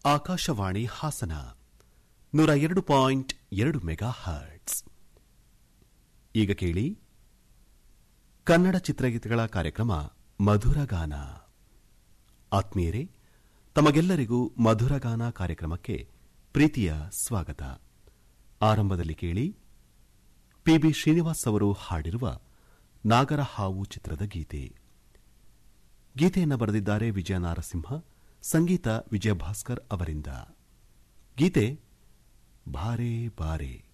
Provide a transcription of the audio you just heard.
ಆಕಾಶವಾಣಿ ಹಾಸನ ನೂರ ಎರಡು ಪಾಯಿಂಟ್ ಎರಡು ಮೆಗಾ ಹರ್ಟ್ಸ್ ಈಗ ಕೇಳಿ ಕನ್ನಡ ಚಿತ್ರಗೀತೆಗಳ ಕಾರ್ಯಕ್ರಮ ಮಧುರಗಾನ ಆತ್ಮೀಯರೇ ತಮಗೆಲ್ಲರಿಗೂ ಮಧುರಗಾನ ಕಾರ್ಯಕ್ರಮಕ್ಕೆ ಪ್ರೀತಿಯ ಸ್ವಾಗತ ಆರಂಭದಲ್ಲಿ ಕೇಳಿ ಪಿಬಿ ಶ್ರೀನಿವಾಸ್ ಅವರು ಹಾಡಿರುವ ನಾಗರಹಾವು ಚಿತ್ರದ ಗೀತೆ ಗೀತೆಯನ್ನು ಬರೆದಿದ್ದಾರೆ ವಿಜಯ ನಾರಸಿಂಹ ಸಂಗೀತ ವಿಜಯ ಭಾಸ್ಕರ್ ಅವರಿಂದ ಗೀತೆ ಬಾರೆ ಬಾರೆ